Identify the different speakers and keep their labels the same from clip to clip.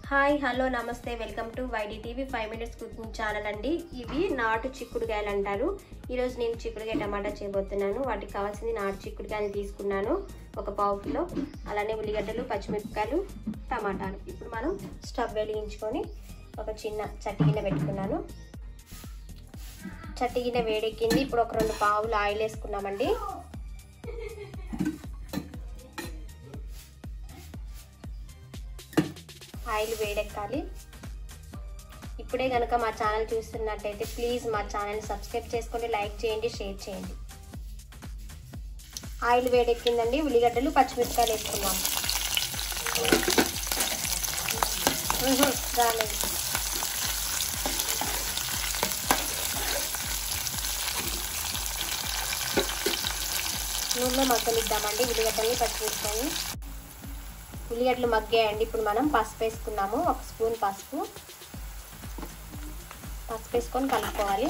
Speaker 1: hi hello namaste welcome to YD TV five minutes cooking channel అండి ఇవి నాటు చిక్కుడుకాయలు అంటారు ఈరోజు నేను చిక్కుడుకాయ టమాటా చేయబోతున్నాను వాటికి కావాల్సింది నాటు చిక్కుడుకాయలు తీసుకున్నాను ఒక పావు కిలో అలానే ఉల్లిగడ్డలు పచ్చిమిరపకాయలు టమాటాలు ఇప్పుడు మనం స్టవ్ వెలిగించుకొని ఒక చిన్న చట్టి గిన్నె పెట్టుకున్నాను చట్టి గిన్నె వేడెక్కింది ఇప్పుడు ఒక రెండు పావులు ఆయిల్ వేసుకున్నామండి ఆయిల్ వేడెక్కాలి ఇప్పుడే కనుక మా ఛానల్ చూస్తున్నట్టయితే ప్లీజ్ మా ఛానల్ సబ్స్క్రైబ్ చేసుకోండి లైక్ చేయండి షేర్ చేయండి ఆయిల్ వేడెక్కిందండి ఉల్లిగడ్డలు పచ్చిమిరపకాయలు వేసుకున్నాం రాలేదు నూనెలో మగ్గనిద్దామండి ఉల్లిగడ్డల్ని పచ్చిమిరపకాయని ఉల్లిగడ్డలు మగ్గాయండి ఇప్పుడు మనం పసుపు వేసుకున్నాము ఒక స్పూన్ పసుపు పసుపు వేసుకొని కలుపుకోవాలి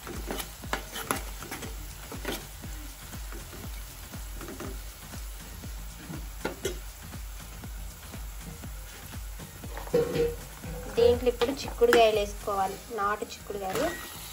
Speaker 1: దీంట్లో ఇప్పుడు చిక్కుడుకాయలు వేసుకోవాలి నాటు చిక్కుడుకాయలు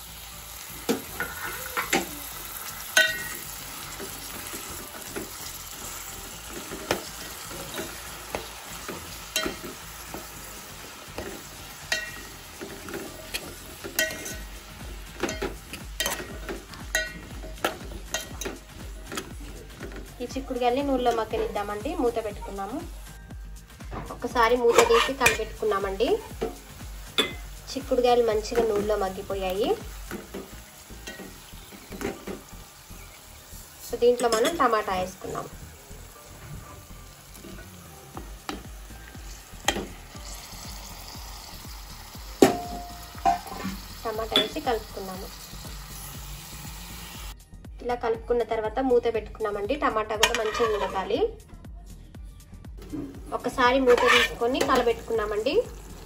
Speaker 1: ఈ చిక్కుడుకాయల్ని నూనెలో మగ్గనిద్దామండి మూత పెట్టుకున్నాము ఒకసారి మూత తీసి కలిపెట్టుకున్నామండి చిక్కుడుకాయలు మంచిగా నూనెలో మగ్గిపోయాయి సో దీంట్లో మనం టమాటా వేసుకున్నాం టమాటా వేసి కలుపుకున్నాము ఇలా కలుపుకున్న తర్వాత మూత పెట్టుకున్నామండి టమాటా కూడా మంచిగా ఉడకాలి ఒకసారి మూత తీసుకొని కలబెట్టుకున్నామండి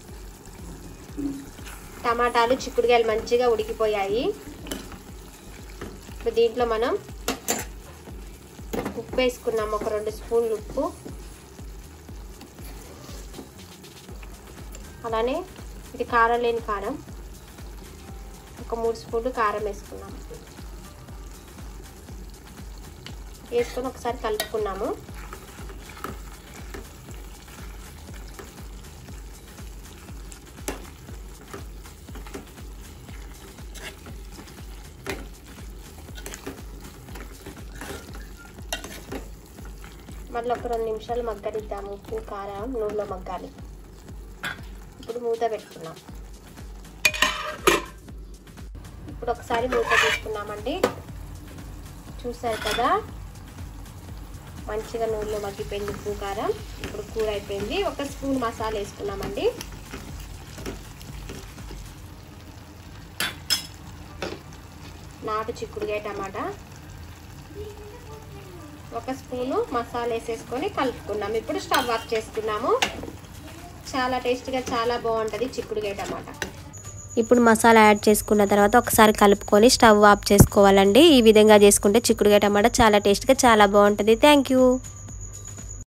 Speaker 1: టమాటాలు చిక్కుడుకాయలు మంచిగా ఉడికిపోయాయి ఇప్పుడు దీంట్లో మనం ఉప్పు వేసుకున్నాము ఒక రెండు స్పూన్లు ఉప్పు అలానే ఇది కారం లేని కారం ఒక మూడు స్పూన్లు కారం వేసుకున్నాము వేసుకొని ఒకసారి కలుపుకున్నాము మళ్ళీ ఒక రెండు నిమిషాలు మగ్గనిద్దాము ఉప్పు కారం నూనెలో మగ్గాలి ఇప్పుడు మూత పెట్టుకున్నాం ఇప్పుడు ఒకసారి మూత తీసుకున్నామండి చూసారు కదా మంచిగా నూనెలో మగ్గిపోయింది ఉప్పు కారం ఇప్పుడు కూర అయిపోయింది ఒక స్పూన్ మసాలా వేసుకున్నామండి నాటు చిక్కుడుకాయ టమాటా ఒక స్పూను మసాలా వేసేసుకొని కలుపుకున్నాము ఇప్పుడు స్టవ్ ఆఫ్ చేసుకున్నాము చాలా టేస్టీగా చాలా బాగుంటుంది చిక్కుడుకాయ టమాటా ఇప్పుడు మసాలా యాడ్ చేసుకున్న తర్వాత ఒకసారి కలుపుకొని స్టవ్ ఆఫ్ చేసుకోవాలండి ఈ విధంగా చేసుకుంటే చిక్కుడుకాయ టమాటా చాలా టేస్ట్గా చాలా బాగుంటుంది థ్యాంక్ యూ